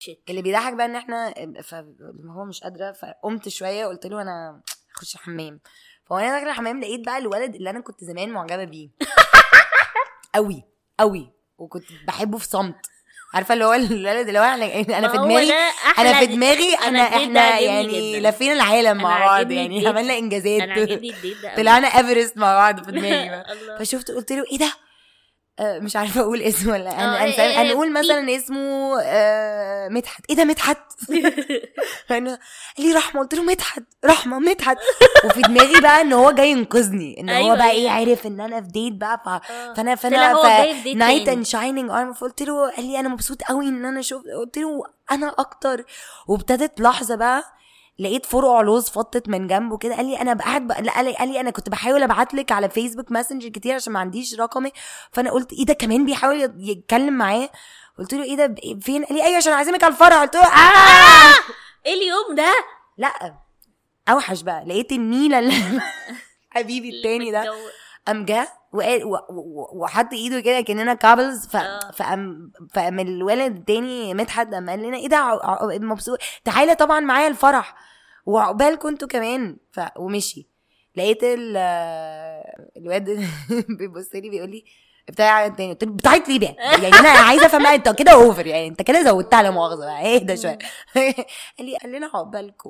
شيت اللي بيضحك بقى ان احنا فهو مش قادره فقمت شويه قلت له انا اخش الحمام فوانا داخله الحمام لقيت بقى الولد اللي انا كنت زمان معجبه بيه قوي قوي وكنت بحبه في صمت عارفه اللي هو الولد اللي هو انا انا في ما هو دماغي ده انا أحلى في دي- دماغي أنا انا الديت ده احنا عاجبني يعني جداً. لفينا العالم أنا مع بعض عاجبني يعني الديت. عملنا انجازات انا عاجبني الديت ده أوي. طلعنا ايفرست مع بعض في دماغي بقى الله. فشفت قلت له ايه ده آه، مش عارفه اقول اسمه ولا آه، انا إيه، هنسى- إيه، هنقول مثلا اسمه آه، مدحت ايه ده مدحت فانا قال لي رحمه قلت له مدحت رحمه مدحت وفي دماغي بقى ان هو جاي ينقذني ان هو أيوة، بقى أيوة. ايه عارف ان انا في ديت بقى ف... آه. فانا طلع فانا هو جاي في ديت نايت تاني. اند شاينينج ارم فقلت له قال لي انا مبسوط قوي ان انا شفت قلت له انا اكتر وابتدت لحظه بقى لقيت فرع لوز فطت من جنبه كده قال لي انا قاعد بق... لا، قال لي, قال لي انا كنت بحاول ابعت لك على فيسبوك ماسنجر كتير عشان ما عنديش رقمي فانا قلت ايه ده كمان بيحاول يت- يتكلم معاه قلت له ايه ده ب- فين قال لي ايوه عشان عازمك على الفرح قلت له اه ايه اليوم ده لا اوحش بقى لقيت النيله اللي حبيبي التاني ده الجو- قام جه وقال- و- و- وحط ايده كده كاننا كابلز ف... آه. فقام فقام الولد التاني مدحت قام قال لنا ايه ده ع- ع- مبسوط تعالى طبعا معايا الفرح وعقبال كنتوا كمان ف... ومشي لقيت ال... الواد بيبص لي بيقول لي بتاع التاني قلت له بتاعت ليه بقى يعني انا عايزه افهم بقى، انت كده اوفر يعني انت كده زودتها لا مؤاخذه بقى اهدى شويه قال لي قال لنا عقبالكم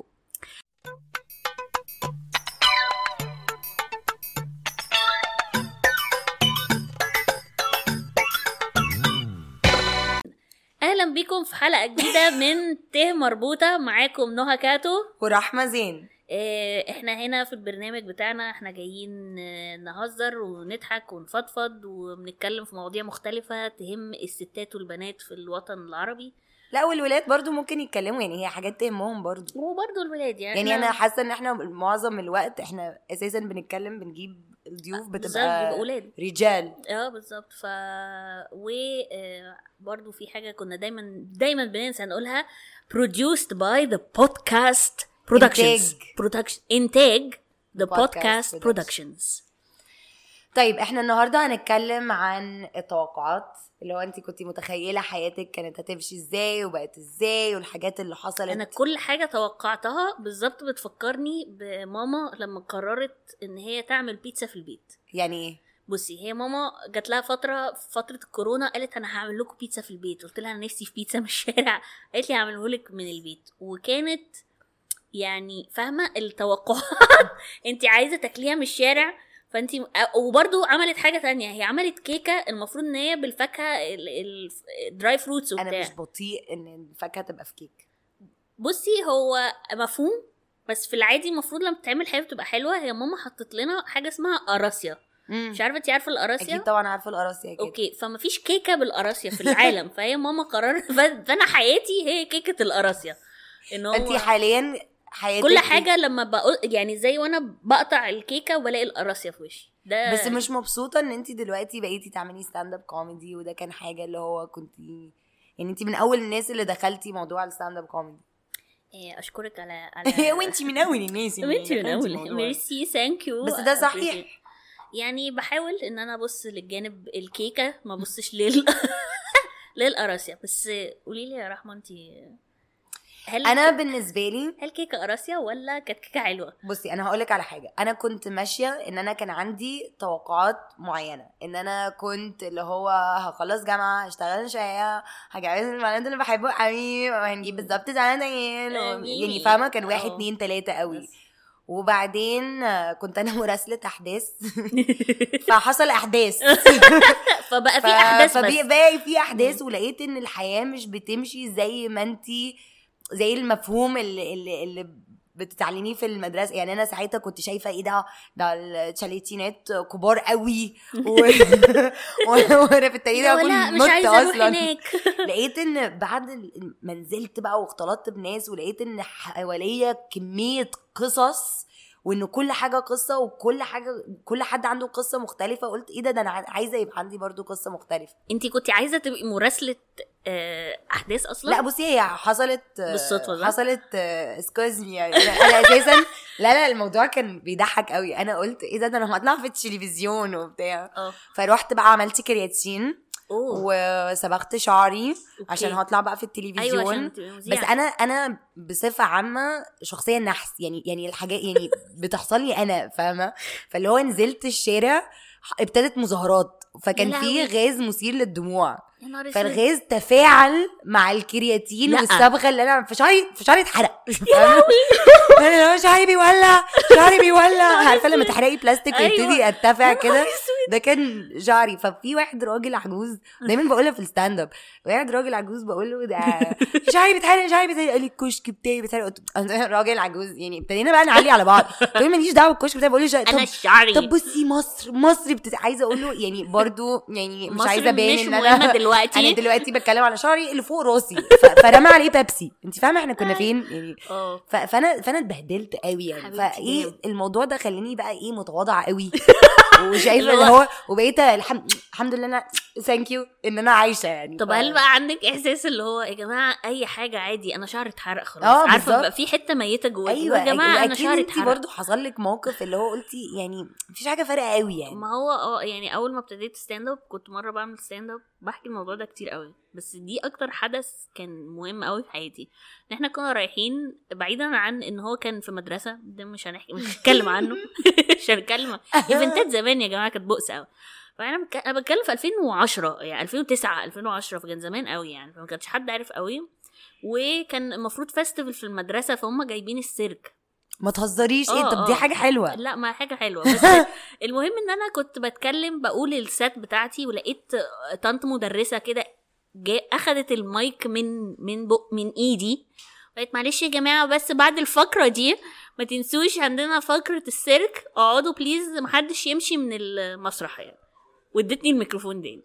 اهلا بيكم في حلقه جديده من ته مربوطه معاكم نهى كاتو ورحمه زين آه، احنا هنا في البرنامج بتاعنا احنا جايين آه، نهزر ونضحك ونفضفض وبنتكلم في مواضيع مختلفة تهم الستات والبنات في الوطن العربي لا والولاد برضو ممكن يتكلموا يعني هي حاجات تهمهم برضو وبرضه الولاد يعني يعني إحنا- انا حاسه ان احنا معظم الوقت احنا اساسا بنتكلم بنجيب الضيوف بالظبط بتبقى بيبقوا ولاد رجال اه بالظبط ف و آه، برضو في حاجه كنا دايما دايما بننسى نقولها produced by the podcast productions إنتاج. production انتاج the Podcast podcast Productions. productions طيب احنا النهارده هنتكلم عن التوقعات اللي هو انت كنت متخيله حياتك كانت هتمشي ازاي وبقت ازاي والحاجات اللي حصلت انا كل حاجه توقعتها بالظبط بتفكرني بماما لما قررت ان هي تعمل بيتزا في البيت يعني ايه بصي هي ماما جات لها فتره في فتره الكورونا قالت انا هعمل لكم بيتزا في البيت قلت لها انا نفسي في بيتزا من الشارع قالت لي هعمله لك من البيت وكانت يعني فاهمه التوقعات انت عايزه تاكليها من الشارع فانت وبرده عملت حاجه تانية هي عملت كيكه المفروض ان هي بالفاكهه الدراي فروتس وبتاع انا مش بطيء ان الفاكهه تبقى في كيك بصي هو مفهوم بس في العادي المفروض لما بتعمل حاجه بتبقى حلوه هي ماما حطت لنا حاجه اسمها قراصيا مش عارفه انت عارفه القراصيا اكيد طبعا عارفه القراصيه كده اوكي فما فيش كيكه بالقراصيا في العالم فهي ماما قررت ف- فانا حياتي هي كيكه القراصيا ان هو انت حاليا حياتك كل حاجه لما بقول يعني زي وانا بقطع الكيكه وبلاقي القراصيا في وشي ده بس مش مبسوطه ان انت دلوقتي بقيتي تعملي ستاند اب كوميدي وده كان حاجه اللي هو كنت يعني انت من اول الناس اللي دخلتي موضوع الستاند اب كوميدي إيه، اشكرك على على وانت من اول الناس اللي وانت من دخلتي اول الموضوع. ميرسي ثانك يو بس ده صحيح. يعني بحاول ان انا ابص للجانب الكيكه ما ابصش لل للقراصيا بس قولي لي يا رحمه انت هل انا بالنسبه لي هل كيكه قراصيا ولا كانت كيكه حلوه بصي انا هقول لك على حاجه انا كنت ماشيه ان انا كان عندي توقعات معينه ان انا كنت اللي هو هخلص جامعه هشتغل شويه هجوز البنات اللي بحبه قوي وهنجيب بالظبط زي دانيال و- يعني فاهمه كان واحد اه. اتنين تلاته قوي بس. وبعدين آه، كنت انا مراسله احداث فحصل احداث فبقى ف- في احداث بس فبقى في احداث ولقيت ان الحياه مش بتمشي زي ما انتي زي المفهوم اللي اللي, اللي بتتعلميه في المدرسه يعني انا ساعتها كنت شايفه ايه ده ده الشاليتينات كبار قوي و... وانا في التاريخ لا اكون مش مت عايزه اروح اصلا هناك لقيت ان بعد ال- ما نزلت بقى واختلطت بناس ولقيت ان حواليا كميه قصص وان كل حاجه قصه وكل حاجه كل حد عنده قصه مختلفه قلت ايه ده ده انا عايزه يبقى عندي برضو قصه مختلفه انت كنت عايزه تبقي مراسله آه، احداث اصلا لا بصي هي حصلت بالصدفة ده؟ حصلت اسكوز مي يعني انا أنا اساسا لا لا الموضوع كان بيضحك قوي انا قلت ايه ده ده انا هطلع في التلفزيون وبتاع اه فروحت بقى عملت كرياتين اوه وصبغت شعري أوكي. عشان هطلع بقى في ايوه التلفزيون عشان تبقي مذيعة. بس انا انا بصفه عامه شخصيه نحس يعني يعني الحاجات يعني بتحصل لي انا فاهمه فاللي هو نزلت الشارع ابتدت مظاهرات فكان يا في لهوي. غاز مثير للدموع يا نهار اسود. فالغاز تفاعل مع الكرياتين لأ. والصبغه اللي انا في شعري في شعري اتحرق انا شعري بيولع شعري بيولع عارفه لما تحرقي بلاستيك أيوة. ويبتدي يرتفع يا كده نهار اسود. ده كان شعري ففي واحد راجل عجوز دايما بقولها في الستاند اب واحد راجل عجوز بقول له ده شعري بيتحرق شعري بيتحرق قال لي الكشك بتاعي بيتحرق قلت له أنا راجل عجوز يعني ابتدينا بقى نعلي على بعض قلت له ماليش دعوه بالكشك بتاعي بقول له شعري انا طب شعري طب بصي مصر مصر بتت... عايزه اقول له يعني برضو يعني مش مصر عايزه ابان مش ان مهمة انا دلوقتي. انا دلوقتي بتكلم على شعري اللي فوق راسي ف... فرمى عليه بيبسي انت فاهمه احنا كنا فين يعني اه ف... فانا فانا اتبهدلت قوي يعني حبيبتي فايه جامد. الموضوع ده خلاني بقى ايه متواضعه قوي وشايفه اللي اللي هو- هو وبقيت الحمد الحمد لله انا ثانك يو ان انا عايشه يعني طب ف- هل بقى عندك احساس اللي هو يا جماعه اي حاجه عادي انا شعري اتحرق خلاص اه، عارفه بالظبط. بقى في حته ميته جواك ايوه يا جماعه انا اكيد شعري انت اتحرق برضو حصل لك موقف اللي هو قلتي يعني مفيش حاجه فارقه قوي يعني ما هو اه يعني اول ما ابتديت ستاند اب كنت مره بعمل ستاند اب بحكي الموضوع ده كتير قوي بس دي اكتر حدث كان مهم قوي في حياتي ان احنا كنا رايحين بعيدا عن ان هو كان في مدرسه ده مش هنحكي مش هنتكلم عنه مش هنتكلم ايفنتات زمان يا جماعه كانت بؤس قوي فانا بك... انا بتكلم في 2010 يعني 2009 2010 فكان زمان قوي يعني فما كانش حد عارف قوي وكان المفروض فيستيفال في المدرسه فهم جايبين السيرك ما تهزريش ايه اه، طب دي اه. حاجه حلوه لا ما حاجه حلوه بس المهم ان انا كنت بتكلم بقول السات بتاعتي ولقيت طنط مدرسه كده جا اخدت المايك من من بق من ايدي قالت معلش يا جماعه بس بعد الفقره دي ما تنسوش عندنا فقره السيرك اقعدوا بليز محدش يمشي من المسرح يعني وادتني الميكروفون تاني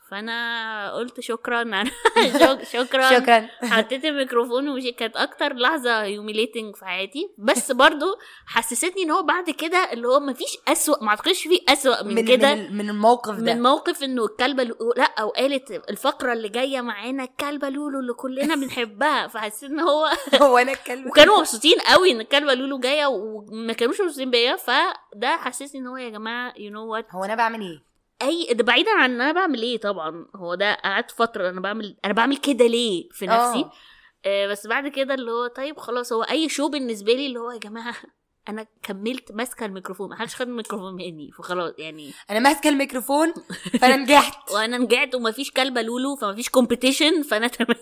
فانا قلت شكرا انا شك- شكرا شكرا حطيت الميكروفون ومشي كانت اكتر لحظه هيوميليتنج في حياتي بس برضو حسستني ان هو بعد كده اللي هو مفيش اسوأ ما اعتقدش في اسوأ من, من كده من, من الموقف ده من موقف انه الكلبه لو... لا وقالت الفقره اللي جايه معانا الكلبه لولو اللي كلنا بنحبها فحسيت ان هو هو انا اتكلم وكانوا مبسوطين قوي ان الكلبه لولو جايه وما كانوش مبسوطين بيا فده حسسني ان هو يا جماعه يو نو وات هو انا بعمل ايه اي ده بعيدا عن ان انا بعمل ايه طبعا هو ده قعدت فتره انا بعمل انا بعمل كده ليه في نفسي اه. آه بس بعد كده اللي هو طيب خلاص هو اي شو بالنسبه لي اللي هو يا جماعه انا كملت ماسكه الميكروفون ما حدش خد الميكروفون مني فخلاص يعني انا ماسكه الميكروفون فانا نجحت وانا نجحت ومفيش كلبه لولو فمفيش كومبيتيشن فانا تمام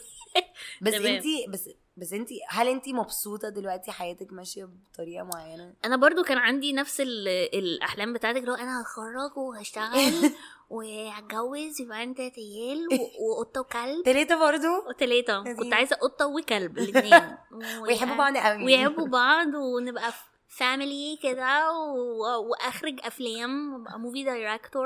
بس تمام. انتي بس بس انتي هل انتي مبسوطه دلوقتي حياتك ماشيه بطريقه معينه انا برضو كان عندي نفس ال- الاحلام بتاعتك اللي هو انا هتخرج وهشتغل وهتجوز يبقى عندي تلات عيال و- وقطه وكلب تلاته برضو تلاتة لذيذ. كنت عايزه قطه وكلب الاثنين ويحبوا بعض قوي ويحبوا بعض ونبقى فاميلي كده و- واخرج افلام وابقى موفي دايركتور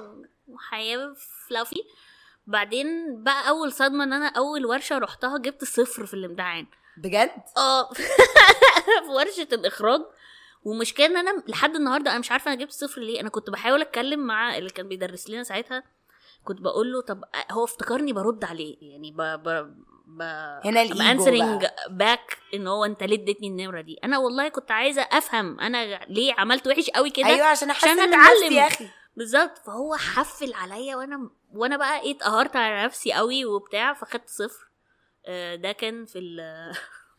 وحياه فلافي بعدين بقى اول صدمه ان انا اول ورشه رحتها جبت صفر في الامتحان بجد اه في ورشه الاخراج ومشكلة ان انا لحد النهارده انا مش عارفه انا جبت صفر ليه انا كنت بحاول اتكلم مع اللي كان بيدرس لنا ساعتها كنت بقول له طب هو افتكرني برد عليه يعني ب ب ب هنا الإيجو انسرنج بقى. باك ان هو انت ليه اديتني النمره دي انا والله كنت عايزه افهم انا ليه عملت وحش قوي كده ايوه عشان احسن عشان من أتعلم. نفسي يا اخي بالظبط فهو حفل عليا وانا وانا بقى ايه اتقهرت على نفسي قوي وبتاع فخدت صفر آه، ده كان في ال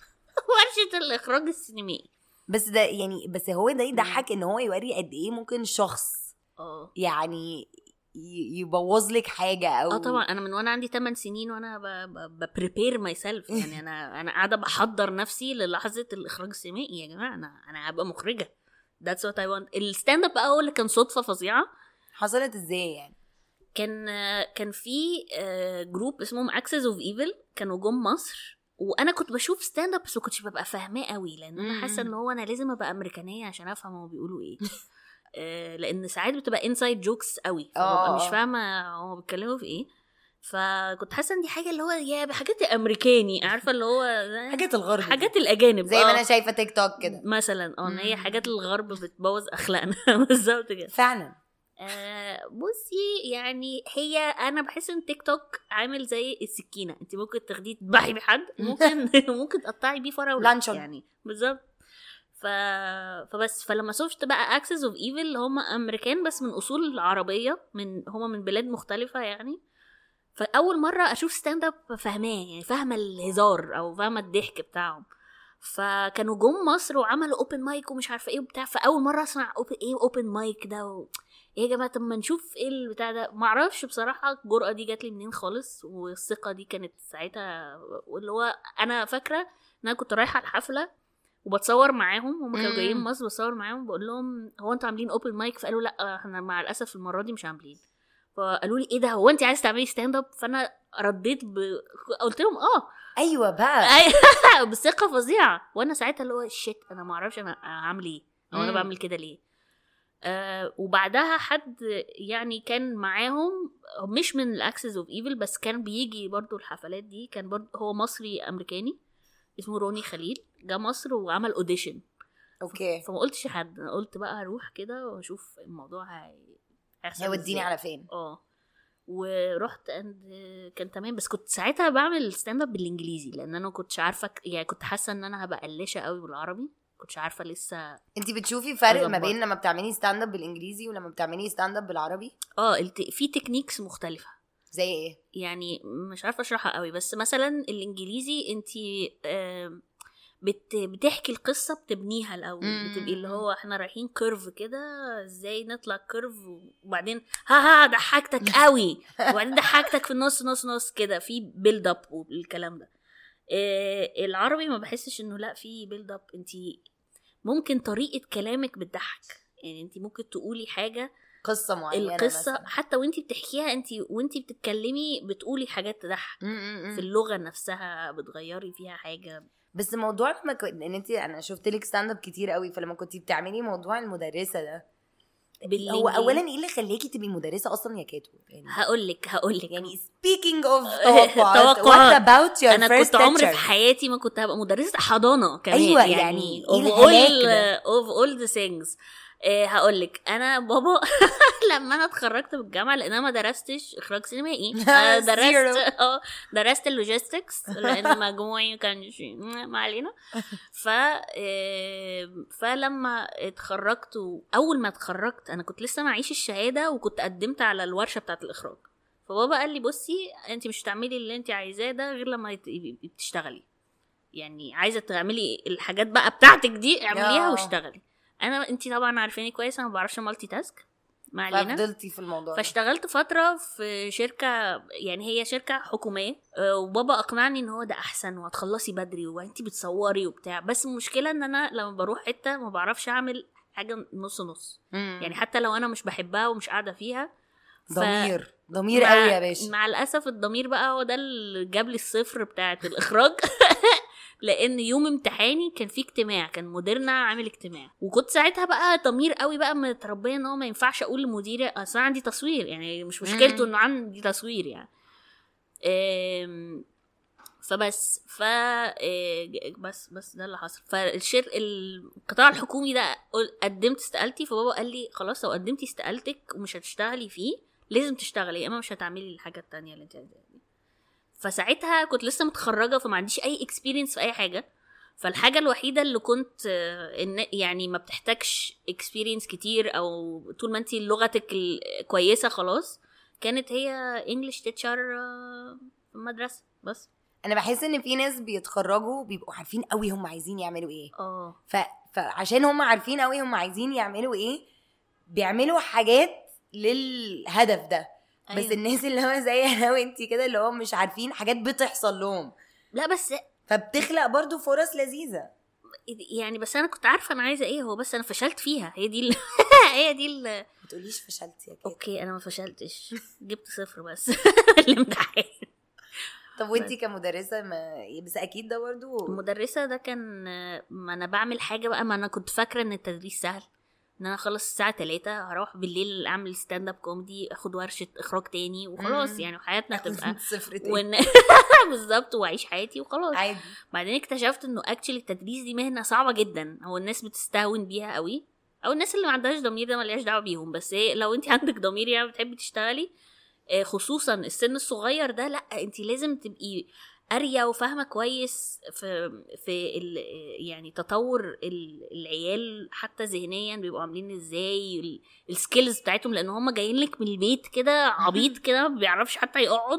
ورشه الاخراج السينمائي بس ده يعني بس هو ده يضحك ان هو يوري قد ايه ممكن شخص اه يعني ي- يبوظ لك حاجه او اه طبعا انا من وانا عندي 8 سنين وانا ببريبير ماي سيلف يعني انا انا قاعده بحضر نفسي للحظه الاخراج السينمائي يا جماعه انا انا هبقى مخرجه ذاتس وات اي وانت الستاند اب بقى هو اللي كان صدفه فظيعه حصلت ازاي يعني كان كان في آه، جروب اسمهم اكسس اوف ايفل كانوا جم مصر وانا كنت بشوف ستاند اب بس ما كنتش ببقى فاهماه قوي لان انا حاسه ان هو انا لازم ابقى امريكانيه عشان افهم هما بيقولوا ايه آه، لان ساعات بتبقى انسايد جوكس قوي اه، فببقى مش اه. فاهمه هما بيتكلموا في ايه فكنت حاسه ان دي حاجه اللي هو يا بحاجات امريكاني عارفه اللي هو حاجات الغرب دي. حاجات الاجانب زي ما آه. انا شايفه تيك توك كده مثلا اه ان هي مم. حاجات الغرب بتبوظ اخلاقنا بالظبط كده فعلا آه، بصي يعني هي انا بحس ان تيك توك عامل زي السكينه انت ممكن تاخديه تذبحي بحد ممكن ممكن تقطعي بيه فراوله لانشون. يعني بالظبط ف... فبس فلما شفت بقى اكسس اوف ايفل هم امريكان بس من اصول عربيه من هم من بلاد مختلفه يعني فاول مره اشوف ستاند اب فاهماه يعني فاهمه الهزار او فاهمه الضحك بتاعهم فكانوا جم مصر وعملوا اوبن مايك ومش عارفه ايه وبتاع فاول مره اسمع open ايه اوبن مايك ده و... ايه يا جماعه طب ما نشوف ايه البتاع ده معرفش بصراحه الجرأه دي جات لي منين خالص والثقه دي كانت ساعتها واللي هو انا فاكره ان انا كنت رايحه الحفله وبتصور معاهم هم كانوا مم. جايين مصر بصور معاهم بقول لهم هو انتوا عاملين اوبن مايك فقالوا لا احنا مع الاسف المره دي مش عاملين فقالوا لي ايه ده هو انت عايز تعملي ستاند اب فانا رديت ب... قلت لهم اه ايوه بقى أي- بثقه فظيعه وانا ساعتها اللي هو شيت انا ما اعرفش انا هعمل ايه او انا مم. بعمل كده ليه آه وبعدها حد يعني كان معاهم مش من الاكسس اوف ايفل بس كان بيجي برضو الحفلات دي كان برضو هو مصري امريكاني اسمه روني خليل جه مصر وعمل اوديشن اوكي فما قلتش لحد انا قلت بقى هروح كده واشوف الموضوع هي هيحصل هيوديني إزاي. على فين اه ورحت اند كان تمام بس كنت ساعتها بعمل ستاند اب بالانجليزي لان انا كنتش عارفه ك- يعني كنت حاسه ان انا هبقى قلشه قوي بالعربي كنتش عارفه لسه انت بتشوفي فرق ما أظبط. بين لما بتعملي ستاند اب بالانجليزي ولما بتعملي ستاند اب بالعربي اه الت... في تكنيكس مختلفه زي ايه يعني مش عارفه اشرحها قوي بس مثلا الانجليزي انت بت... بتحكي القصه بتبنيها الاول مم. بتبقي اللي هو احنا رايحين كيرف كده ازاي نطلع كيرف وبعدين ها ها ضحكتك قوي وبعدين ضحكتك في النص نص نص كده في بيلد اب والكلام ده آه العربي ما بحسش انه لا في بيلد اب انت ممكن طريقه كلامك بتضحك يعني انت ممكن تقولي حاجه قصه معينه القصه مثلا. حتى وانت بتحكيها انت وانت بتتكلمي بتقولي حاجات تضحك م- م- م. في اللغه نفسها بتغيري فيها حاجه بس موضوع لما كنت ان انت انا شفت لك ستاند اب كتير قوي فلما كنت بتعملي موضوع المدرسه ده هو بالإنجليزي. اولا ايه اللي خلاكي تبقي مدرسه اصلا يا كاتو يعني هقول لك هقول لك يعني speaking of توقعات توقعات. what about your انا first كنت عمري في teacher؟ حياتي ما كنت هبقى مدرسه حضانه كمان أيوة، يعني, يعني of إيه all الهلاك ده؟ of all the things إيه هقول لك انا بابا لما انا اتخرجت من الجامعه لان انا ما درستش اخراج سينمائي أنا درست Zero. اه درست اللوجيستكس لان مجموعي ما كانش ما علينا ف إيه، فلما اتخرجت و- اول ما اتخرجت انا كنت لسه معيش الشهاده وكنت قدمت على الورشه بتاعه الاخراج فبابا قال لي بصي انت مش هتعملي اللي انت عايزاه ده غير لما يت- يبقي بتشتغلي يعني عايزه تعملي الحاجات بقى بتاعتك دي اعمليها آه. واشتغلي انا انت طبعا عارفاني كويس انا ما بعرفش مالتي تاسك ما علينا ففضلتي في الموضوع ده. فاشتغلت فترة في شركة يعني هي شركة حكومية آه، وبابا أقنعني إن هو ده أحسن وهتخلصي بدري وأنتي بتصوري وبتاع بس المشكلة إن أنا لما بروح حتة ما بعرفش أعمل حاجة نص نص مم. يعني حتى لو أنا مش بحبها ومش قاعدة فيها ف- ضمير ضمير مع- قوي يا باشا مع الأسف الضمير بقى هو ده اللي جاب لي الصفر بتاعة الإخراج لان يوم امتحاني كان في اجتماع كان مديرنا عامل اجتماع وكنت ساعتها بقى ضمير قوي بقى متربيه ان هو ما ينفعش اقول لمديري اصل أنا عندي تصوير يعني مش مشكلته مم. انه عندي تصوير يعني أم، فبس ف إيه، بس بس ده اللي حصل فالشر القطاع الحكومي ده قل- قدمت استقالتي فبابا قال لي خلاص لو قدمتي استقالتك ومش هتشتغلي فيه لازم تشتغلي يا اما مش هتعملي الحاجه التانية اللي انت عايزاها دي فساعتها كنت لسه متخرجه فما عنديش اي اكسبيرينس في اي حاجه فالحاجه الوحيده اللي كنت آه، إن يعني ما بتحتاجش اكسبيرينس كتير او طول ما انت لغتك ال- كويسه خلاص كانت هي انجلش تيتشر في المدرسه بس انا بحس ان في ناس بيتخرجوا بيبقوا عارفين قوي هم عايزين يعملوا ايه اه ف... فعشان هم عارفين قوي هم عايزين يعملوا ايه بيعملوا حاجات للهدف ده بس أيوة. الناس اللي هو زي انا وانتي كده اللي هو مش عارفين حاجات بتحصل لهم لا بس فبتخلق برضو فرص لذيذه يعني بس انا كنت عارفه انا عايزه ايه هو بس انا فشلت فيها هي دي ال... هي دي ال... ما تقوليش فشلتي يا كده اوكي انا ما فشلتش جبت صفر بس الامتحان طب وانتي كمدرسه ما بس اكيد ده برضو المدرسة ده كان ما انا بعمل حاجة بقى ما انا كنت فاكرة ان التدريس سهل ان انا اخلص الساعة 3 هروح بالليل اعمل ستاند اب كوميدي اخد ورشة اخراج تاني وخلاص مم. يعني حياتنا تبقى صفر تاني وان بالظبط واعيش حياتي وخلاص عادي بعدين اكتشفت انه اكشلي التدريس دي مهنة صعبة جدا هو الناس بتستهون بيها قوي او الناس اللي ما عندهاش ضمير ده ملهاش دعوة بيهم بس هي لو انت عندك ضمير يعني بتحبي تشتغلي آه، خصوصا السن الصغير ده لا انت لازم تبقي قاريه وفاهمه كويس في في ال يعني تطور ال- العيال حتى ذهنيا بيبقوا عاملين ازاي ال- السكيلز بتاعتهم لان هم جايين لك من البيت كده عبيط كده ما بيعرفش حتى يقعد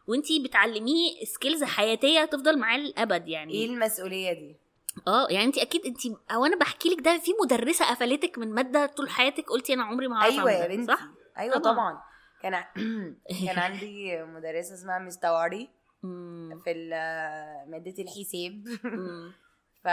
وانتي بتعلميه سكيلز حياتيه تفضل معاه للابد يعني ايه المسؤوليه دي اه يعني انت اكيد انت او انا بحكي لك ده في مدرسه قفلتك من ماده طول حياتك قلتي انا عمري ما هعرف ايوه أعمل يا ده، بنتي صح ايوه طبعاً. طبعا, كان ع- كان عندي مدرسه اسمها مس تواري مم. في ال- ماده الحساب مم. ف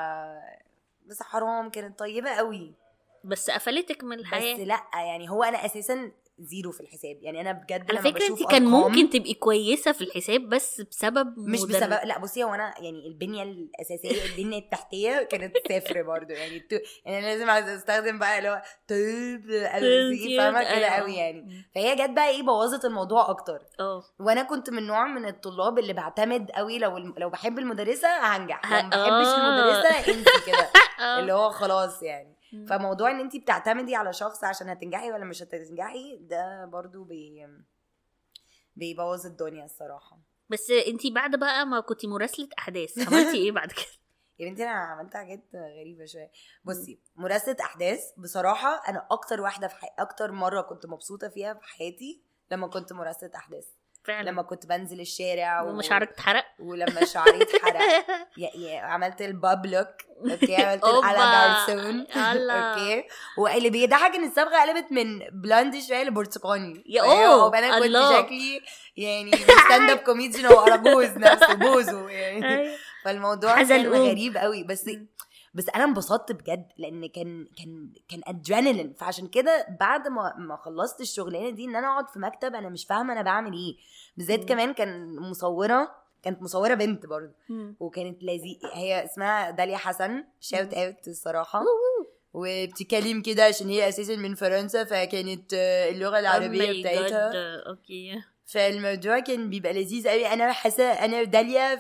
بس حرام كانت طيبه قوي بس قفلتك من بس الحياه لا يعني هو انا اساسا زيرو في الحساب يعني انا بجد على لما فكره بشوف انت كان أرقام- ممكن تبقي كويسه في الحساب بس بسبب مش مدرس. بسبب لا بصي هو انا يعني البنيه الاساسيه البنيه التحتيه كانت صفر برضو يعني تو... يعني انا لازم عايزة استخدم بقى اللي هو طيب ألفي، فاهمه كده أيوة. قوي يعني فهي جت بقى ايه بوظت الموضوع اكتر اه وانا كنت من نوع من الطلاب اللي بعتمد قوي لو لو بحب المدرسه هنجح لو ما ه- بحبش آه. المدرسه انسي كده آه. اللي هو خلاص يعني مم. فموضوع ان انت بتعتمدي على شخص عشان هتنجحي ولا مش هتنجحي ده برضو بي بيبوظ الدنيا الصراحه بس انت بعد بقى ما كنتي مراسله احداث عملتي ايه بعد كده يا بنتي انا عملت حاجات غريبه شويه بصي مراسله احداث بصراحه انا اكتر واحده في حي... اكتر مره كنت مبسوطه فيها في حياتي لما كنت مراسله احداث فعلا لما كنت بنزل الشارع و... وما شعرك اتحرق ولما شعري اتحرق يا يا عملت الباب لوك اوكي عملت أوبا. على جارسون الله. اوكي واللي بيضحك ان الصبغه قلبت من بلاند شويه لبرتقاني يا أيوة، أوه، وانا كنت الله. شكلي يعني ستاند اب كوميديان هو اراجوز نفسه بوزو يعني أيوة. فالموضوع كان حزلقوم. غريب قوي بس بس انا انبسطت بجد لان كان كان كان ادرينالين فعشان كده بعد ما ما خلصت الشغلانه دي ان انا اقعد في مكتب انا مش فاهمه انا بعمل ايه بالذات مم. كمان كان مصوره كانت مصوره بنت برضه مم. وكانت لذيذ هي اسمها داليا حسن شاوت اوت الصراحه وبتتكلم كده عشان هي اساسا من فرنسا فكانت آه، اللغه Oh العربيه my بتاعتها God. اوكي فالموضوع كان بيبقى لذيذ قوي انا حاسه انا داليا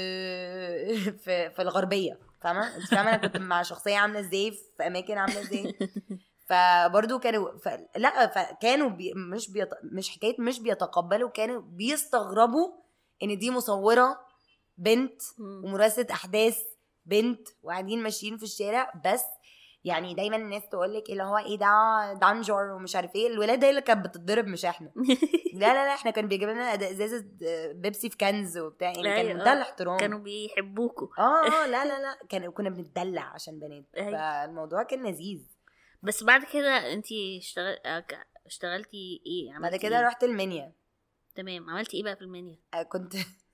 في في في الغربيه فاهمه انت فاهمه انا كنت مع شخصيه عامله ازاي في اماكن عامله ازاي فبرضه كانوا ف... لا فكانوا بي... مش بيت... مش حكايه مش بيتقبلوا كانوا بيستغربوا ان دي مصوره بنت مم. ومراسله احداث بنت وقاعدين ماشيين في الشارع بس يعني دايما الناس تقول لك اللي هو ايه ده دانجر ومش عارف ايه الولاد هي اللي كانت بتتضرب مش احنا لا لا لا احنا كان بيجيب لنا أد- ازازه بيبسي في كنز وبتاع يعني كان أيوة. منتهى الاحترام كانوا بيحبوكوا اه اه لا لا لا كان كنا بنتدلع عشان بنات أيوة. فالموضوع كان لذيذ بس بعد كده انت اشتغل... آه، ك- اشتغلتي ايه بعد عملتي كده إيه؟ رحت المنيا تمام عملتي ايه بقى في المنيا آه، كنت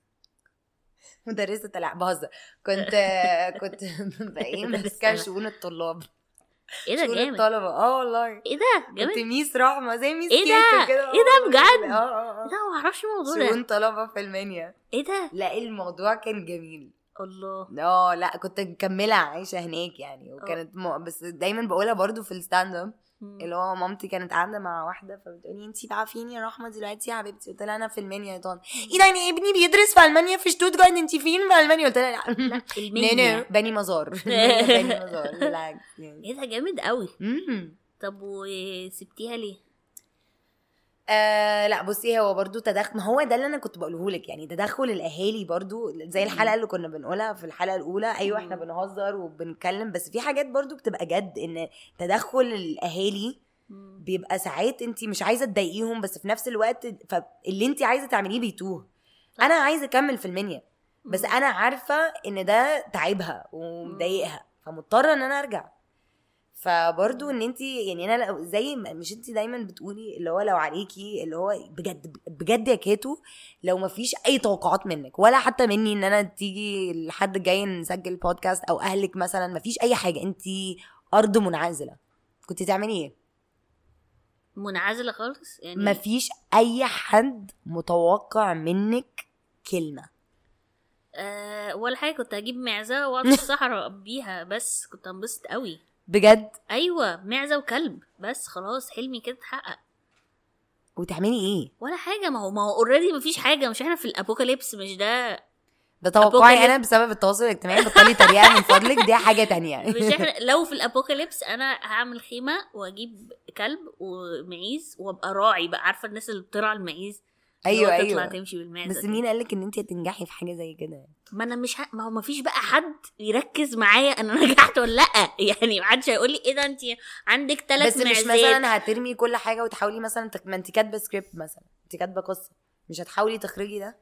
مدرسة لا بهزر كنت آه، كنت ايه مدرسة. ماسكة شؤون الطلاب ايه ده شؤون جامد الطلبة اه والله ايه ده كنت جامد ميس رحمة زي ميس إيه ده؟ كيكة كده إيه ده آه، بجد؟ اه اه ايه اه ده ما اعرفش الموضوع شؤون ده طلبة في المنيا ايه ده لا الموضوع كان جميل الله اه لا كنت مكملة عايشة هناك يعني وكانت م... بس دايما بقولها برضو في الستاند اب مم. اللي هو مامتي كانت قاعده مع واحده فبتقولي انتي بقى فين يا رحمه دلوقتي يا حبيبتي قلت لها انا في المانيا يا طن ايه ده يعني ابني بيدرس في المانيا في شتوتجارت انتي فين في المانيا قلت لها لا لا المنيا بني مزار بني مزار بالعكس يعني ايه ده جامد قوي مم. طب وسبتيها ليه آه لا بصي هو برضو تدخل ما هو ده اللي انا كنت بقوله لك يعني تدخل الاهالي برضو زي الحلقه اللي كنا بنقولها في الحلقه الاولى ايوه احنا مم. بنهزر وبنتكلم بس في حاجات برضو بتبقى جد ان تدخل الاهالي مم. بيبقى ساعات انت مش عايزه تضايقيهم بس في نفس الوقت فاللي انت عايزه تعمليه بيتوه انا عايزه اكمل في المنيا بس مم. انا عارفه ان ده تعبها ومضايقها فمضطره ان انا ارجع فبرضو ان انت يعني انا لو- زي ما مش انت دايما بتقولي اللي هو لو عليكي اللي هو بجد بجد يا كاتو لو ما فيش اي توقعات منك ولا حتى مني ان انا تيجي الحد جاي نسجل بودكاست او اهلك مثلا ما فيش اي حاجه انت ارض منعزله كنت تعملي ايه منعزله خالص يعني مفيش اي حد متوقع منك كلمه آه ولا حاجه كنت هجيب معزه واقعد في الصحراء بيها بس كنت هنبسط قوي بجد ايوه معزه وكلب بس خلاص حلمي كده اتحقق وتعملي ايه ولا حاجه ما هو ما هو اوريدي مفيش حاجه مش احنا في الابوكاليبس مش ده ده توقعي Apocalypse. انا بسبب التواصل الاجتماعي بطلي تريقه من فضلك دي حاجه تانية مش احنا لو في الابوكاليبس انا هعمل خيمه واجيب كلب ومعيز وابقى راعي بقى عارفه الناس اللي بترعى المعيز اللي ايوه هو تطلع ايوه تمشي بالمعزه بس دي. مين قالك ان انت هتنجحي في حاجه زي كده ما انا مش ه... ما هو ما فيش بقى حد يركز معايا انا نجحت ولا لا يعني ما حدش هيقول لي ايه ده انت عندك ثلاث بس مش معزات مثلا هترمي كل حاجه وتحاولي مثلا تك... ما انت كاتبه سكريبت مثلا انت كاتبه قصه مش هتحاولي تخرجي ده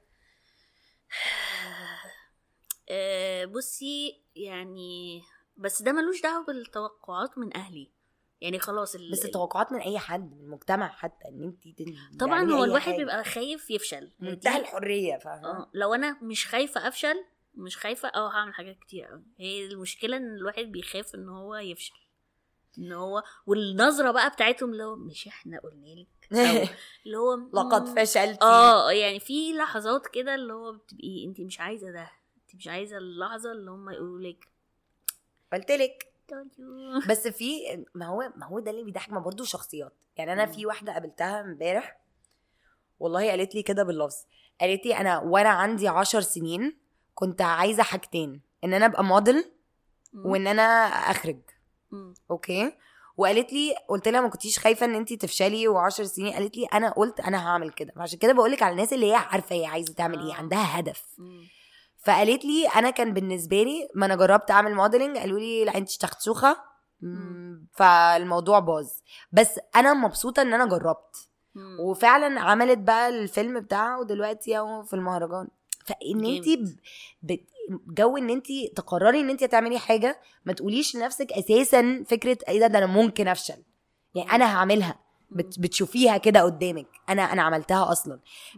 آه، بصي يعني بس ده ملوش دعوه بالتوقعات من اهلي يعني خلاص ال... بس التوقعات من اي حد من المجتمع حتى ان انت طبعا هو الواحد بيبقى خايف يفشل منتهى الحريه فاهمه اه لو انا مش خايفه افشل مش خايفه اه هعمل حاجات كتير قوي هي المشكله ان الواحد بيخاف ان هو يفشل ان هو والنظره بقى بتاعتهم اللي هو مش احنا قلنا لك أو اللي هو لقد مم، فشلتي اه يعني في لحظات كده اللي هو بتبقي انت مش عايزه ده انت مش عايزه اللحظه اللي هم يقولوا لك قلت لك told you. بس في ما هو ما هو ده اللي بيضحك ما برضه شخصيات يعني انا مم. في واحده قابلتها امبارح والله قالت لي كده باللفظ قالت لي انا وانا عندي عشر سنين كنت عايزه حاجتين ان انا ابقى موديل مم. وان انا اخرج مم. اوكي وقالت لي قلت لها ما كنتيش خايفه ان انت تفشلي وعشر سنين قالت لي انا قلت انا هعمل كده عشان كده بقول لك على الناس اللي هي عارفه هي عايزه تعمل ايه آه. عندها هدف مم. فقالت لي انا كان بالنسبه لي ما انا جربت اعمل موديلنج قالوا لي لا انت شتختسوخه مم. فالموضوع باظ بس انا مبسوطه ان انا جربت مم. وفعلا عملت بقى الفيلم بتاعها ودلوقتي اهو في المهرجان فان انت جامد. ب... جو ان انت تقرري ان انت هتعملي حاجه ما تقوليش لنفسك اساسا فكره ايه ده ده انا ممكن افشل يعني انا هعملها بت... بتشوفيها كده قدامك انا انا عملتها اصلا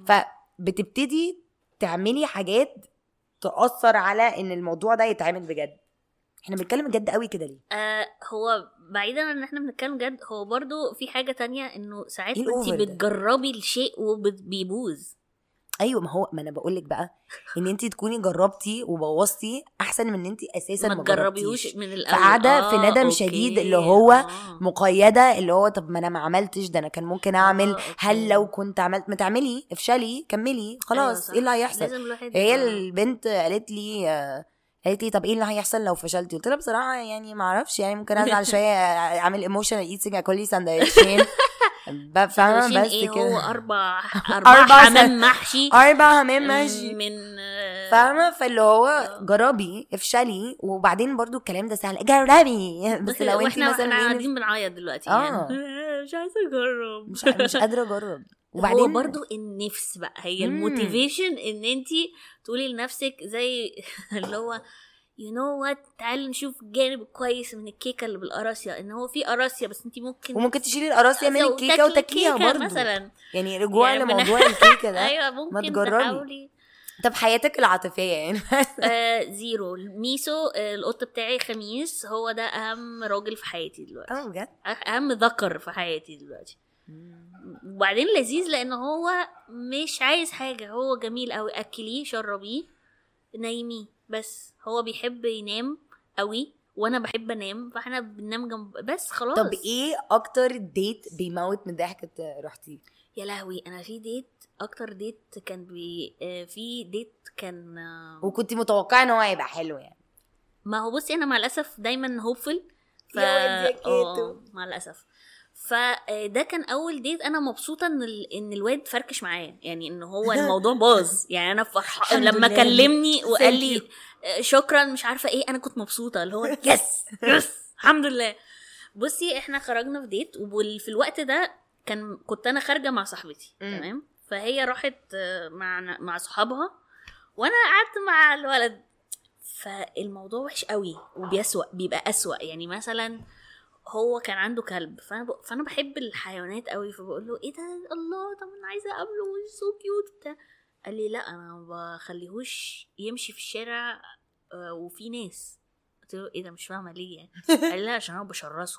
فبتبتدي تعملي حاجات تاثر على ان الموضوع ده يتعمل بجد احنا بنتكلم بجد قوي كده ليه آه هو بعيدا عن ان احنا بنتكلم جد هو برضو في حاجه تانية انه ساعات إيه انت الأوفر ده؟ بتجربي الشيء وبيبوظ ايوه ما هو ما انا بقول لك بقى ان انت تكوني جربتي وبوظتي احسن من ان انت اساسا ما ما تجربيهوش جربتيش من الاول فقاعدة في ندم أوكي. شديد اللي هو آه. مقيده اللي هو طب ما انا ما عملتش ده انا كان ممكن اعمل آه، هل أوكي. لو كنت عملت ما تعملي افشلي كملي خلاص صح. ايه اللي هيحصل لازم الواحد هي يبقى- البنت قالت لي آه، قالت لي طب ايه اللي هيحصل لو فشلتي قلت لها بصراحه يعني ما اعرفش يعني ممكن ازعل شويه اعمل ايموشنال ايتنج اكل لي سندوتشين ب- فاهمه سندوتشين بس ايه هو كده اربع أربع اربع حمام سن- محشي اربع همام ماشي من آه، فاهمه فاللي هو آه. جربي افشلي وبعدين برضو الكلام ده سهل جربي بس لو انت واحنا مثلا احنا إيه قاعدين بنعيط دلوقتي آه. يعني مش عايزه اجرب مش مش قادره اجرب وبعدين هو وبعدين برضو النفس بقى هي مم. الموتيفيشن ان انت تقولي لنفسك زي اللي هو يو نو وات تعالي نشوف الجانب الكويس من الكيكه اللي بالقراصيه ان هو في قراصيه بس انت ممكن وممكن تشيلي القراصيه من لو الكيكه تاكلي وتاكليها كيكة برضو مثلا يعني رجوع يعني من- لموضوع الكيكه ده ايوه ممكن تجربي. تحاولي طب حياتك العاطفيه يعني آه زيرو ميسو آه القط بتاعي خميس هو ده اهم راجل في حياتي دلوقتي اه بجد اهم ذكر في حياتي دلوقتي وبعدين لذيذ لان هو مش عايز حاجه هو جميل قوي اكليه شربيه نايميه بس هو بيحب ينام قوي وانا بحب انام فاحنا بننام جنب بس خلاص طب ايه اكتر ديت بيموت من الضحك إنت رحتيه يا لهوي انا في ديت اكتر ديت كان بي آه، في ديت كان آه، وكنت متوقعه ان هو هيبقى حلو يعني ما هو بصي انا مع الاسف دايما هوبفل ف... يا واد يا كيتو. آه، مع الاسف فده كان اول ديت انا مبسوطه ان ال... ان الواد فركش معايا يعني ان هو الموضوع باظ يعني انا فرحانه الحمد لما لله. كلمني وقال Thank لي you. آه، شكرا مش عارفه ايه انا كنت مبسوطه اللي هو يس يس الحمد لله بصي احنا خرجنا في ديت وفي الوقت ده كان كنت انا خارجه مع صاحبتي مم. تمام فهي راحت آه، مع مع صحابها وانا قعدت مع الولد فالموضوع وحش قوي وبيسوأ بيبقى أسوأ يعني مثلا هو كان عنده كلب فانا ب... فانا بحب الحيوانات قوي فبقول له ايه ده الله طب انا عايزه اقابله سو كيوت بتاع قال لي لا انا ما بخليهوش يمشي في الشارع آه، وفي ناس قلت له ايه ده مش فاهمه ليه يعني قال لي لا عشان انا بشرسه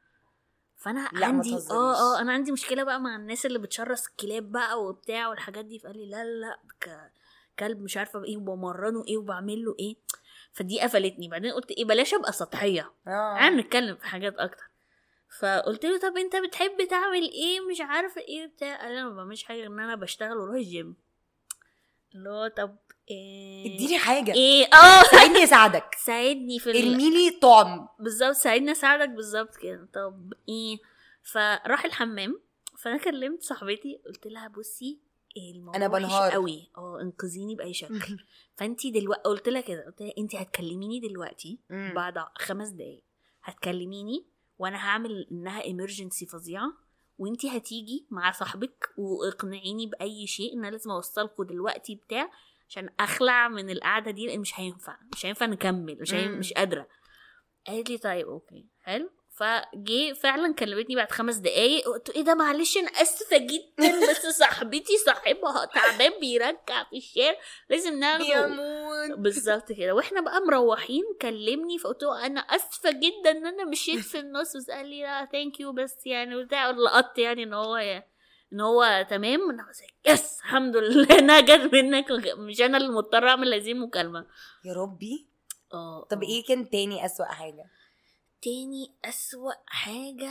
فانا لا، ما عندي تهزريش. اه اه انا عندي مشكله بقى مع الناس اللي بتشرس الكلاب بقى وبتاع والحاجات دي فقال لي لا لا لا ك... كلب مش عارفه بايه وبمرنه ايه وبعمل له ايه فدي قفلتني بعدين قلت ايه بلاش ابقى سطحيه اه تعال نتكلم في حاجات اكتر فقلت له طب انت بتحب تعمل ايه مش عارفه ايه بتاع قال لي انا ما بعملش حاجه غير ان انا بشتغل واروح الجيم اللي هو طب إيه اديني حاجه ايه اه ساعدني اساعدك ساعدني في ال... ارمي لي طعم بالظبط ساعدني اساعدك بالظبط كده طب ايه فراح الحمام فانا كلمت صاحبتي قلت لها بصي الموضوع أنا وحش بنهار. قوي اه انقذيني باي شكل فانتي دلوقتي قلت لها كده قلت لها انت هتكلميني دلوقتي مم. بعد خمس دقايق هتكلميني وانا هعمل انها ايمرجنسي فظيعه وانتي هتيجي مع صاحبك واقنعيني باي شيء ان انا لازم اوصلكم دلوقتي بتاع عشان اخلع من القعده دي لان مش هينفع مش هينفع نكمل مش هين... مم. مش قادره قالت لي طيب اوكي حلو فجه فعلا كلمتني بعد خمس دقايق قلت ايه ده معلش انا اسفه جدا بس صاحبتي صاحبها تعبان بيرجع في الشارع لازم ناخده بيموت بالظبط كده واحنا بقى مروحين كلمني فقلت له انا اسفه جدا ان انا مشيت في النص بس قال لي لا ثانك يو بس يعني بتاع لقطت يعني ان هو ان هو تمام انا بس يس الحمد لله انها جت منك مش انا اللي مضطره اعمل هذه المكالمه يا ربي اه طب آه. ايه كان تاني اسوأ حاجه تاني اسوأ حاجه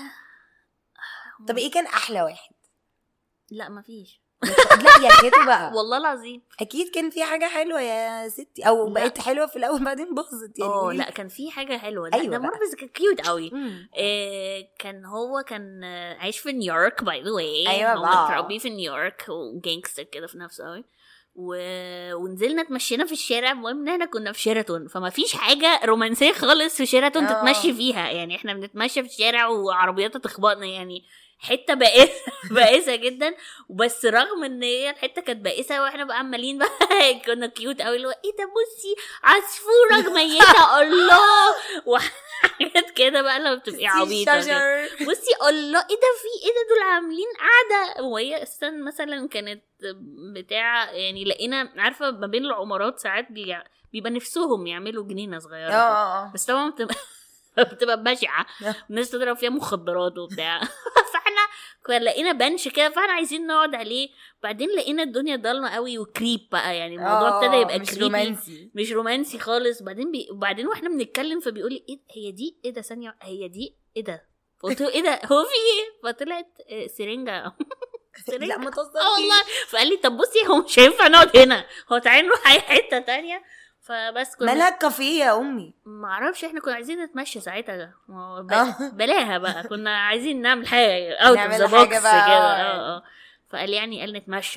طب ايه كان احلى واحد لا مفيش لا يا كده بقى والله العظيم اكيد كان في حاجه حلوه يا ستي او لا. بقت حلوه في الاول بعدين باظت يعني اه قولي. لا كان في حاجه حلوه لا أيوة ده بقى. مره كان كيوت قوي مم. إيه كان هو كان آه، عايش في نيويورك باي ذا واي أيوة هو بقى. متربي في نيويورك وجانجستر كده في نفسه قوي و... ونزلنا اتمشينا في الشارع المهم ان احنا كنا في شيراتون فما فيش حاجه رومانسيه خالص في شيراتون آه. تتمشي فيها يعني احنا بنتمشى في الشارع وعربيات تخبطنا يعني حته بائسه بائسه جدا وبس رغم ان هي الحته كانت بائسه واحنا بقى عمالين بقى كنا كيوت قوي اللي هو ايه ده بصي عصفوره ميته الله وحاجات كده بقى لما بتبقي عبيطه كده. شجر. بصي الله ايه ده في ايه ده دول عاملين قاعده وهي اساسا مثلا كانت بتاع يعني لقينا عارفه ما بين العمارات ساعات بي- بيبقى نفسهم يعملوا جنينه صغيره اه كده. اه اه بس طبعا بتبقى بتبقى بشعه آه. الناس تضرب فيها مخدرات وبتاع فاحنا كنا لقينا بنش كده فاحنا عايزين نقعد عليه بعدين لقينا الدنيا ضلمه قوي وكريب بقى يعني الموضوع آه، ابتدى يبقى مش كريبي رومانسي مش رومانسي خالص بعدين بي... وبعدين واحنا بنتكلم فبيقول لي ايه هي دي ايه ده ثانيه هي دي ايه ده فقلت له ايه ده هو في ايه فطلعت آه، سرنجه سرنجه لا ما اه والله تصدقيش فقال لي طب بصي هو مش هينفع نقعد هنا هو تعالي نروح اي حته تانية فبس كنا مالها الكافيه يا امي ما اعرفش احنا كنا عايزين نتمشى ساعتها ما هو ب... آه. بلاها بقى كنا عايزين نعمل حاجه اوت اوف نعمل ذا حاجة بوكس كده بقى. اه اه فقال يعني قال نتمشى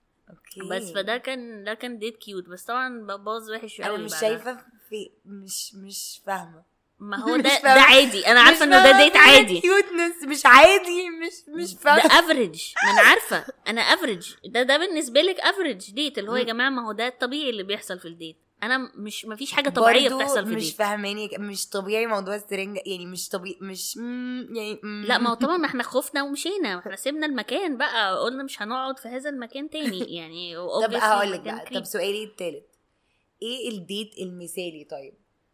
اوكي بس فده كان ده كان ديت كيوت بس طبعا باظ وحش انا قوي مش بعدها. شايفه في مش مش فاهمه ما هو مش ده فاهمة. ده عادي انا عارفه انه ده ديت عادي كيوتنس مش عادي مش مش ده فاهمه افريج ما انا عارفه انا افريج ده ده بالنسبه لك افريج ديت اللي هو يا مم. جماعه ما هو ده الطبيعي اللي بيحصل في الديت انا مش ما فيش حاجه طبيعيه برضو بتحصل في مش الديت فاهماني مش طبيعي موضوع السرنجة يعني مش طبيعي مش مم، يعني مم. لا ما هو طبعا ما احنا خفنا ومشينا ما احنا سيبنا المكان بقى قلنا مش هنقعد في هذا المكان تاني يعني طب obviously هقول لك مكان بقى creepy. طب سؤالي التالت ايه الديت المثالي طيب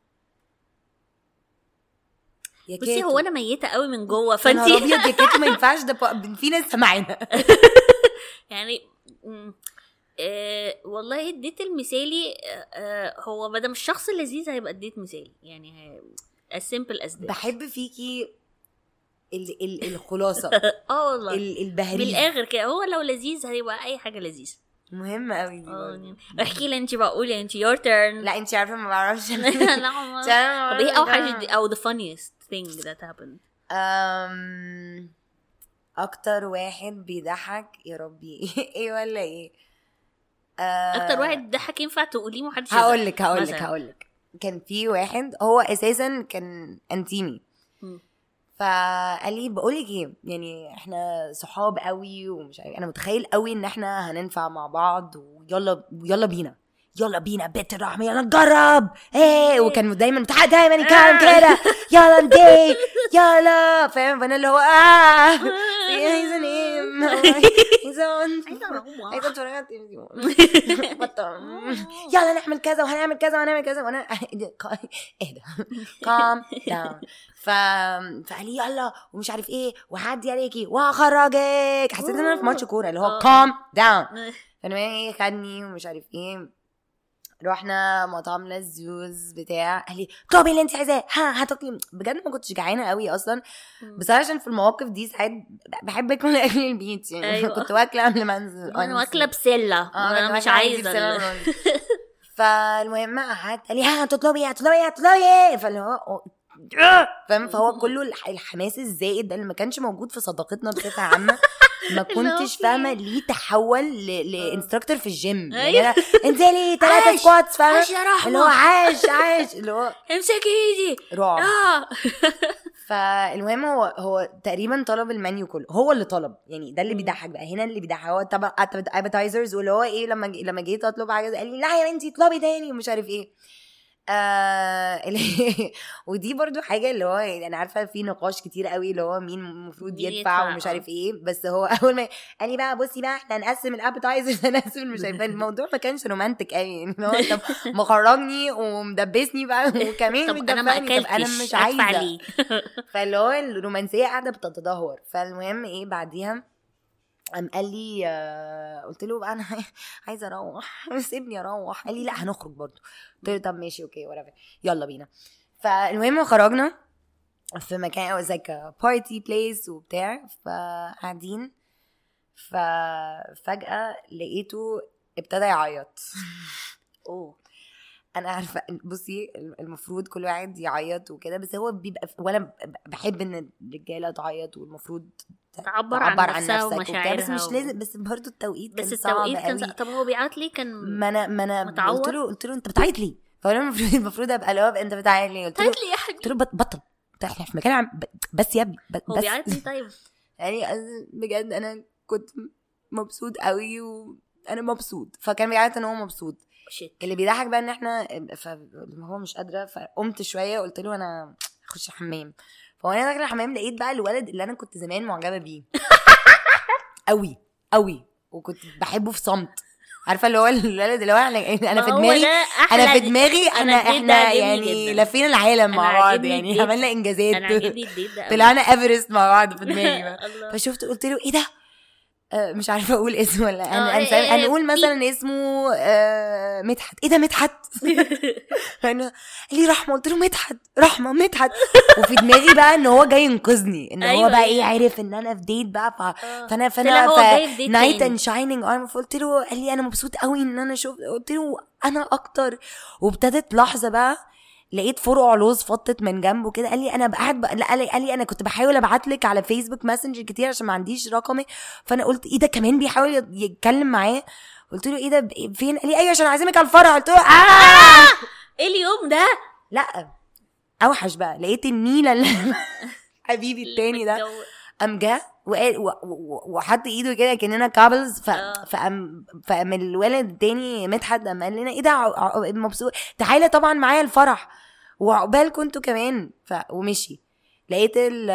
يا بصي كاتو. هو انا ميته قوي من جوه يا نهار فانت ابيض يا كاتو ما ينفعش ده ب- في ناس سامعانا يعني مم، آه والله الديت المثالي آه آه، هو ما دام الشخص اللذيذ هيبقى الديت مثالي يعني هي- as simple as that بحب فيكي ال ال الخلاصه اه والله ال البهريز بالاخر كده هو لو لذيذ هيبقى اي حاجه لذيذه مهمه قوي دي اه برضه. يعني احكي لي انت بقى قولي انت your turn لا انت عارفه ما بعرفش لا ما- أنت عارفة ما طب ايه بعرفش اوحش ده. او the funniest thing that happened أم... اكتر واحد بيضحك يا ربي ايه ولا ايه أه... اكتر واحد ضحك ينفع تقوليه محدش هقول لك هقول لك مثلاً. هقول لك كان في واحد هو اساسا كان انتيمي مم. فقال لي بقول لك ايه يعني احنا صحاب قوي ومش عارف انا متخيل قوي ان احنا هننفع مع بعض ويلا يلا بينا يلا بينا بيت الرحمة يلا نجرب ايه وكان دايما بتاع دايما يتكلم كده يلا نديت يلا فاهم فانا اللي هو اه هيز نيم هيز عايزة أروح. عايزه اتفرج على التلفزيون بطل. يلا نعمل كذا وهنعمل كذا وهنعمل كذا وانا اهدى كام داون ف فقال لي يلا ومش عارف ايه وهعدي عليكي وهخرجك حسيت ان انا في ماتش كوره اللي هو آه. كام داون فانا ايه خدني ومش عارف ايه رحنا مطعم لزوز بتاع قال لي اطلبي اللي انت عايزاه ها هتاكلي بجد ما كنتش جعانه قوي اصلا بس أنا عشان في المواقف دي ساعات بحب اكل اكل البيت يعني أيوة. كنت واكله قبل ما انزل انا honestly. واكله بسله اه وانا كنت مش واكلة عادي عايزه بسلة ال- ورز. فالمهم قعدت قال لي ها هتطلبي ايه هتطلبي ايه هتطلبي ايه فاللي هو فاهم فهو كله الح- الحماس الزائد ده اللي ما كانش موجود في صداقتنا بصفه عامه ما اللي هو كنتش في فاهمه ليه تحول ل- لانستراكتور في الجيم يعني أيوة. أنا انزلي ثلاثه عاش. سكواتس فاهمه عاش يا اللي هو رحمه عاش عاش اللي هو امسكي ايدي رعب اه فالمهم هو هو تقريبا طلب المنيو كله هو اللي طلب يعني ده اللي مم. بيضحك بقى هنا اللي بيضحك هو طبعا ابيتايزرز واللي هو ايه لما لما جيت اطلب حاجه قال لي لا يا بنتي اطلبي تاني ومش عارف ايه آه اللي- ودي برضو حاجه اللي هو يعني انا عارفه في نقاش كتير قوي اللي هو مين المفروض مين يدفع يدفع، ومش آه. عارف ايه بس هو اول ما قال لي بقى بصي بقى احنا هنقسم الابيتايزرز هنقسم مش عارفه الموضوع ما كانش رومانتك قوي يعني اللي هو طب مخرجني ومدبسني بقى وكمان طب انا ما مدفعني طب انا اكلتش مش ادفع عايزه ليه فاللي هو الرومانسيه قاعده بتتدهور فالمهم ايه بعديها قام قال لي آه، قلت له بقى انا عايزه اروح سيبني اروح قال لي لا هنخرج برضو قلت له طب ماشي اوكي ولا يلا بينا فالمهم خرجنا في مكان زي بارتي بليس وبتاع فقاعدين ففجأة لقيته ابتدى يعيط اوه انا عارفه بصي المفروض كل واحد يعيط وكده بس هو بيبقى وانا بحب ان الرجاله تعيط والمفروض تعبر عن نفسها وبتاع، ومشاعرها بس مش و- لازم بس برضه التوقيت بس كان صعب التوقيت كان قوي. صعب. طب هو بيعيط ليه كان ما انا ما انا متعور؟ قلت له قلت له انت بتعيط ليه؟ فانا المفروض المفروض ابقى لو انت بتعيط ليه؟ قلت له تعيط ليه يا قلت حبيبي له بط- بطل انت احنا في مكان عم ب- بس يا ابني ب- هو بس بيعيط ليه طيب يعني أنا بجد انا كنت مبسوط قوي وانا مبسوط فكان بيعيط ان هو مبسوط شيت اللي بيضحك بقى ان احنا فلما هو مش قادره فقمت شويه قلت له انا اخش الحمام فوانا داخله الحمام لقيت بقى الولد اللي انا كنت زمان معجبه بيه قوي قوي وكنت بحبه في صمت عارفه اللي هو الولد اللي هو انا انا في ما هو دماغي ده انا أحلى في دماغي أنا احنا الديت ده احنا عاجبني يعني جداً. لفينا العالم أنا مع بعض عاجبني يعني الديت. عملنا انجازات انا عاجبني الديت ده أوي. طلعنا ايفرست مع بعض في دماغي بقى. الله. فشفت قلت له ايه ده آه، مش عارفه اقول اسمه ولا آه، أنا إيه، إيه، هنقول بيب. مثلا اسمه آه، مدحت ايه ده مدحت فانا قال لي رحمه قلت له مدحت رحمه مدحت وفي دماغي بقى ان هو جاي ينقذني ان هو أيوة، بقى أيوة. ايه عارف ان انا في ديت بقى ف... آه. فانا طلع فانا هو جاي في ديت نايت تاني. اند شاينينج ارم فقلت له قال لي انا مبسوط قوي ان انا شفت قلت له انا اكتر وابتدت لحظه بقى لقيت فرع لوز فطت من جنبه كده قال لي انا قاعد بق... لا، قال لي, قال لي انا كنت بحاول ابعت لك على فيسبوك ماسنجر كتير عشان ما عنديش رقمك فانا قلت ايه ده كمان بيحاول يت- يتكلم معاه قلت له ايه ده ب- فين قال لي ايوه عشان عازمك على الفرح قلت له آه! ايه اليوم ده لا اوحش بقى لقيت النيله اللي حبيبي التاني ده الجو- قام جه وقال- و- و- وحط ايده كده كاننا كابلز ف... آه. فقام فقام الولد التاني مدحت قام قال لنا ايه ده ع- ع- مبسوط تعالى طبعا معايا الفرح وعقبالكم انتوا كمان ف... ومشي لقيت ال...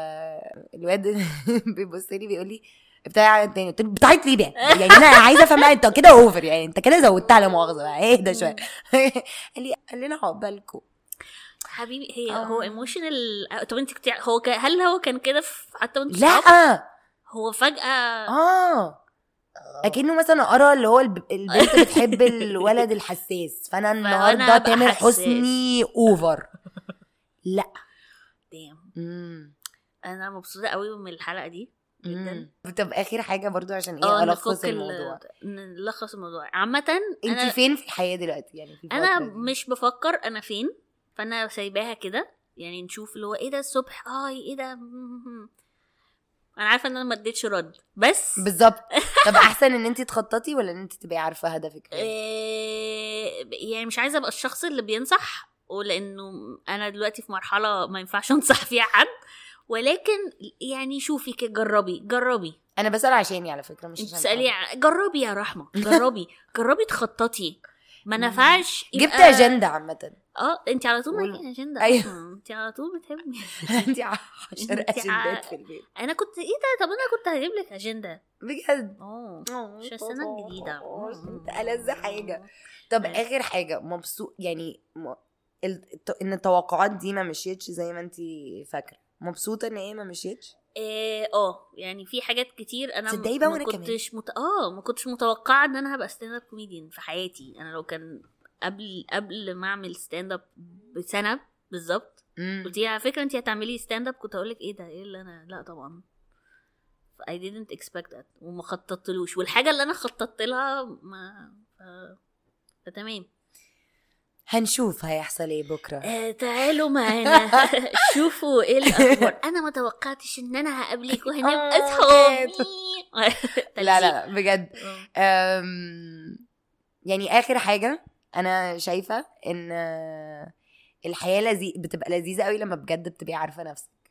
الواد بيبص لي بيقول لي ابتدى يعيط تاني قلت له بتعيط ليه بقى؟ يعني انا عايزه افهم بقى انت كده اوفر يعني انت كده زودتها لا مؤاخذه بقى اهدى شويه قال لي قال لنا عقبالكم حبيبي هي آه. هو ايموشنال طب انت كنت هو ك... هل هو كان كده في حتى وانت لا صحاب؟ هو فجأة اه اكنه مثلا قرا اللي هو الب- البنت بتحب الولد الحساس فانا النهارده أبقى تامر حساس. حسني اوفر لا دام مم. انا مبسوطة قوي من الحلقة دي جدا مم. طب اخر حاجه برضو عشان اه ايه الخص نفك ال- الموضوع نلخص الموضوع عامة انت انا فين في الحياه دلوقتي يعني في انا الفترة دي؟ مش بفكر انا فين فانا سايباها كده يعني نشوف اللي هو ايه ده الصبح اه ايه ده انا عارفه ان انا ما اديتش رد بس بالظبط طب احسن ان انت تخططي ولا ان انت تبقي عارفه هدفك ايه إيه يعني مش عايزه ابقى الشخص اللي بينصح ولانه انا دلوقتي في مرحله ما ينفعش انصح فيها حد ولكن يعني شوفي كده جربي جربي انا بسال عشاني على فكره مش انت عشان تسالي حد. ع- جربي يا رحمه جربي جربي تخططي ما نفعش جبت يبقى- اجنده عامه اه انت على طول قول- معاكي اجنده أيوه. أصلاً. انت على طول بتحبي انت عشر انت ع- اجندات في البيت انا كنت ايه ده طب انا كنت هجيب لك اجنده بجد اه عشان السنه الجديده انت ألذ حاجه طب أيوة. اخر حاجه مبسوط يعني م... ال... الت- ان التوقعات دي ما مشيتش زي ما انت فاكره مبسوطه ان هي ما مشيتش إيه، اه يعني في حاجات كتير انا تصدقي م- بقى ما وأنا كمان. كنتش مت... اه ما كنتش متوقعه ان انا هبقى ستاند اب كوميديان في حياتي انا لو كان قبل قبل ما اعمل ستاند اب بسنه بالظبط مم. قلت لي على فكره انت هتعملي ستاند اب كنت اقول لك ايه ده ايه اللي انا لا طبعا I didn't expect that وما خططتلوش والحاجه اللي انا خططت لها ما ف... فتمام هنشوف هيحصل ايه بكره آه تعالوا معانا شوفوا ايه الاخبار انا ما توقعتش ان انا هقابلك وهنبقى آه، اصحاب لا لا لا بجد آه. أم... يعني اخر حاجه انا شايفه ان الحياه لذي... بتبقى لذيذه قوي لما بجد بتبقي عارفه نفسك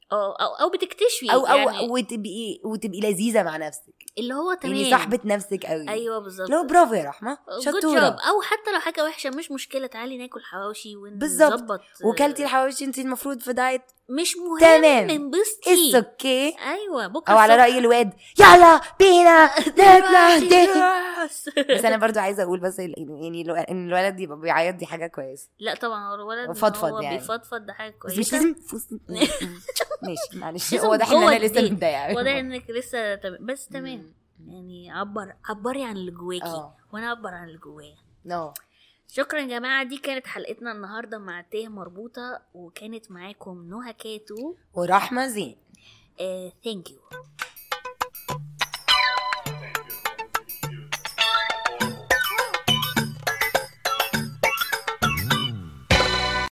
اه او او بتكتشفي او او يعني وتبقي وتبقي لذيذه مع نفسك اللي هو تمام يعني صاحبه نفسك قوي ايوه بالظبط لو برافو يا رحمه Good شطوره job. او حتى لو حاجه وحشه مش مشكله تعالي ناكل حواوشي بالظبط. ونظبط وكلتي الحواوشي انت المفروض في دايت مش مهم تمام. انبسطي اتس اوكي ايوه بكره او على الصبح راي الواد يلا بينا نطلع دلوقتي دي بس. بس انا برضو عايزه اقول بس ال- يعني الو- ان الولد يبقى بيعيط دي حاجه كويسه لا طبعا هو الولد إن وفضفض هو يعني. بيفضفض ده حاجه بس مش كويسه لازم في وسط- ماشي معلش لازم واضح ان جوه انا لسه البيت. متضايقه واضح انك لسه تم... بس تمام مم. يعني عبر عبري عن اللي جواكي اه وانا اعبر عن اللي جوايا نو شكرا يا جماعه دي كانت حلقتنا النهارده مع ته مربوطه وكانت معاكم نهى كاتو ورحمه زين ثانك يو